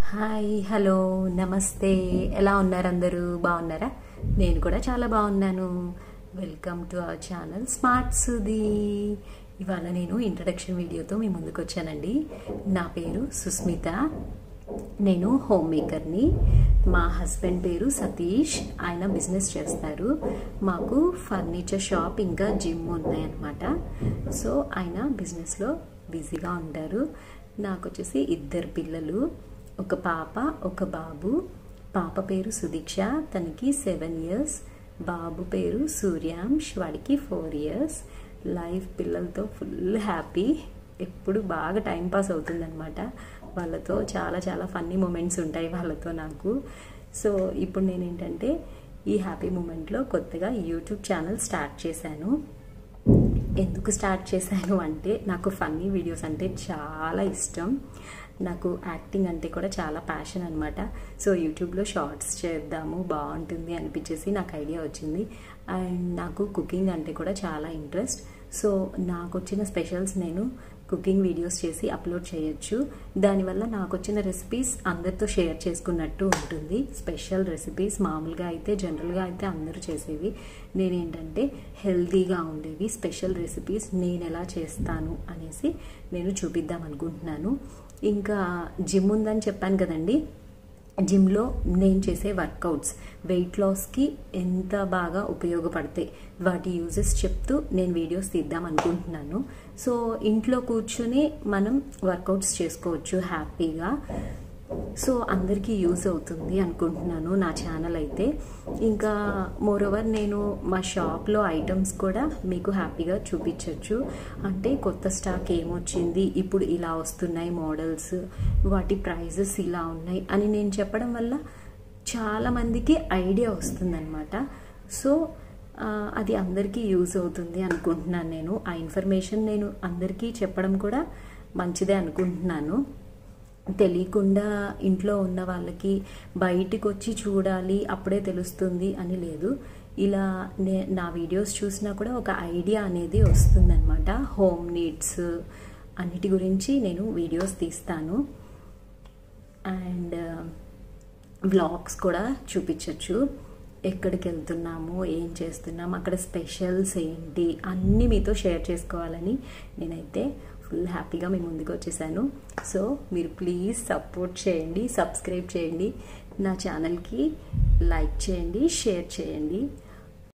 hi hello నమస్తే ఎలా ఉన్నారు అందరూ బాగున్నారా నేను కూడా చాలా బాగున్నాను welcome to our channel smart Sudhi ఇవాళ నేను ఇంట్రడక్షన్ వీడియోతో మీ ముందుకు వచ్చానండి నా పేరు సుస్మిత నేను హోమ్ మేకర్ని మా హస్బెండ్ పేరు సతీష్ ఆయన బిజినెస్ చేస్తారు మాకు ఫర్నిచర్ షాప్ ఇంకా జిమ్ ఉన్నాయన్నమాట సో ఆయన బిజినెస్లో బిజీగా ఉంటారు నాకు వచ్చేసి ఇద్దరు పిల్లలు ఒక పాప ఒక బాబు పాప పేరు సుదీక్ష తనకి సెవెన్ ఇయర్స్ బాబు పేరు సూర్యాంష్ వాడికి ఫోర్ ఇయర్స్ లైఫ్ పిల్లలతో ఫుల్ హ్యాపీ ఎప్పుడు బాగా టైం పాస్ అవుతుందన్నమాట వాళ్ళతో చాలా చాలా ఫన్నీ మూమెంట్స్ ఉంటాయి వాళ్ళతో నాకు సో ఇప్పుడు నేను ఏంటంటే ఈ హ్యాపీ మూమెంట్లో కొత్తగా యూట్యూబ్ ఛానల్ స్టార్ట్ చేశాను ఎందుకు స్టార్ట్ చేశాను అంటే నాకు ఫన్నీ వీడియోస్ అంటే చాలా ఇష్టం నాకు యాక్టింగ్ అంటే కూడా చాలా ప్యాషన్ అనమాట సో యూట్యూబ్లో షార్ట్స్ చేద్దాము బాగుంటుంది అనిపించేసి నాకు ఐడియా వచ్చింది అండ్ నాకు కుకింగ్ అంటే కూడా చాలా ఇంట్రెస్ట్ సో నాకు వచ్చిన స్పెషల్స్ నేను కుకింగ్ వీడియోస్ చేసి అప్లోడ్ చేయొచ్చు దానివల్ల నాకు వచ్చిన రెసిపీస్ అందరితో షేర్ చేసుకున్నట్టు ఉంటుంది స్పెషల్ రెసిపీస్ మామూలుగా అయితే జనరల్గా అయితే అందరూ చేసేవి నేనేంటంటే హెల్తీగా ఉండేవి స్పెషల్ రెసిపీస్ నేను ఎలా చేస్తాను అనేసి నేను చూపిద్దాం అనుకుంటున్నాను ఇంకా జిమ్ ఉందని చెప్పాను కదండి జిమ్లో నేను చేసే వర్కౌట్స్ వెయిట్ లాస్కి ఎంత బాగా ఉపయోగపడతాయి వాటి యూజెస్ చెప్తూ నేను వీడియోస్ తీద్దాం అనుకుంటున్నాను సో ఇంట్లో కూర్చుని మనం వర్కౌట్స్ చేసుకోవచ్చు హ్యాపీగా సో అందరికీ యూజ్ అవుతుంది అనుకుంటున్నాను నా ఛానల్ అయితే ఇంకా మోరోవర్ నేను మా షాప్లో ఐటమ్స్ కూడా మీకు హ్యాపీగా చూపించవచ్చు అంటే కొత్త స్టాక్ ఏమొచ్చింది ఇప్పుడు ఇలా వస్తున్నాయి మోడల్స్ వాటి ప్రైజెస్ ఇలా ఉన్నాయి అని నేను చెప్పడం వల్ల చాలామందికి ఐడియా వస్తుందన్నమాట సో అది అందరికీ యూజ్ అవుతుంది అనుకుంటున్నాను నేను ఆ ఇన్ఫర్మేషన్ నేను అందరికీ చెప్పడం కూడా మంచిదే అనుకుంటున్నాను తెలియకుండా ఇంట్లో ఉన్న వాళ్ళకి బయటికి వచ్చి చూడాలి అప్పుడే తెలుస్తుంది అని లేదు ఇలా నే నా వీడియోస్ చూసినా కూడా ఒక ఐడియా అనేది వస్తుందన్నమాట హోమ్ నీడ్స్ అన్నిటి గురించి నేను వీడియోస్ తీస్తాను అండ్ వ్లాగ్స్ కూడా చూపించవచ్చు ఎక్కడికి వెళ్తున్నాము ఏం చేస్తున్నాము అక్కడ స్పెషల్స్ ఏంటి అన్నీ మీతో షేర్ చేసుకోవాలని నేనైతే ఫుల్ హ్యాపీగా మీ ముందుకు వచ్చేసాను సో మీరు ప్లీజ్ సపోర్ట్ చేయండి సబ్స్క్రైబ్ చేయండి నా ఛానల్కి లైక్ చేయండి షేర్ చేయండి